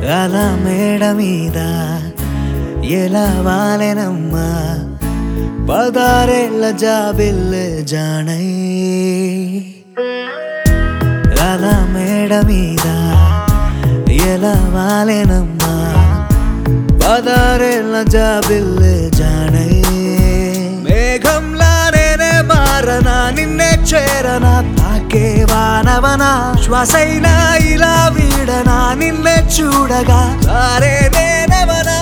అలా మేడ మీద ఎలా వాలెనమ్మా పదారేళ్ళ జాబిల్లె జానై అలా మేడ మీద ఎలా వాలెనమ్మా పదారేళ్ళ జాబిల్లె జానై మేఘంలా నేనే మారనా నిన్నే చేరనా తాకే వానవనా శ్వాసైనా ఇలా వీడనా నిన్నే చూడగా సారే నేనవనా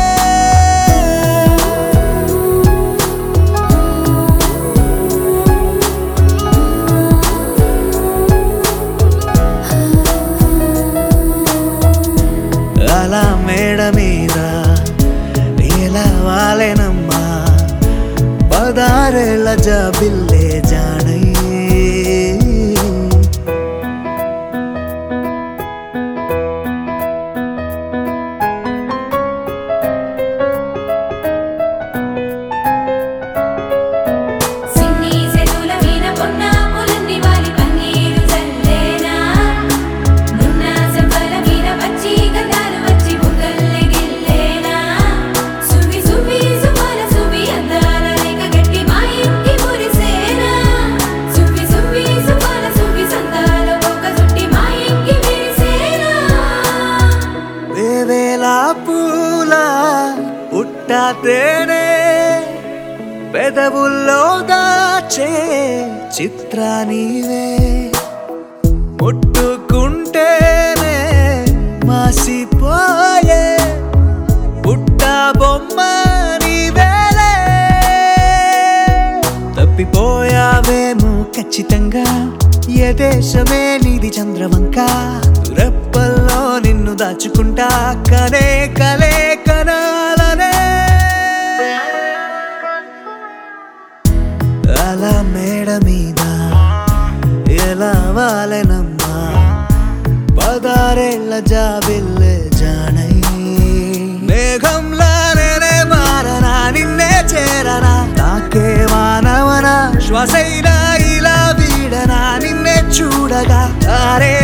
అలా మేడ మీద ఎలా వాలెనమ్మా పదారేళ్ళ జాబిల్లే జానై సిన్ని సెరుల వీణ పొన్న పులన్ని వాలి పన్నీరు చల్లేనా నున్న సెంపల మీద వచ్చి గంధాలు వచ్చి బుగ్గల్లె గిల్లేనా సువి సువి సుమల సువి అందాల రేఖ గట్టి మా ఇంటి మురిసేనా సువి సువి సుమల సువి సందాల ఒక చుట్టి మా ఇంటి విరిసేనా వేవేల పూల పుట్ట తేనే పెదవుల్లో దాచే చిత్ర నీవే ముట్టుకుంటేనే మాసిపోయే పుట్ట బొమ్మ నీవేలే తప్పిపోయావేమో ఖచ్చితంగా ఏ దేశమే నీది చంద్రవంక రెప్పల్లో నిన్ను దాచుకుంటా కనే కలే కనాలనే అలా మేడ మీద ఎలా వాలెనమ్మా పదారేళ్ళ జాబిల్లె జానై మేఘంలా నేనే మారనా నిన్నే చేరనా నాకే మానవనా శ్వాసైనా ఇలా వీడనా నిన్నే చూడగా అరే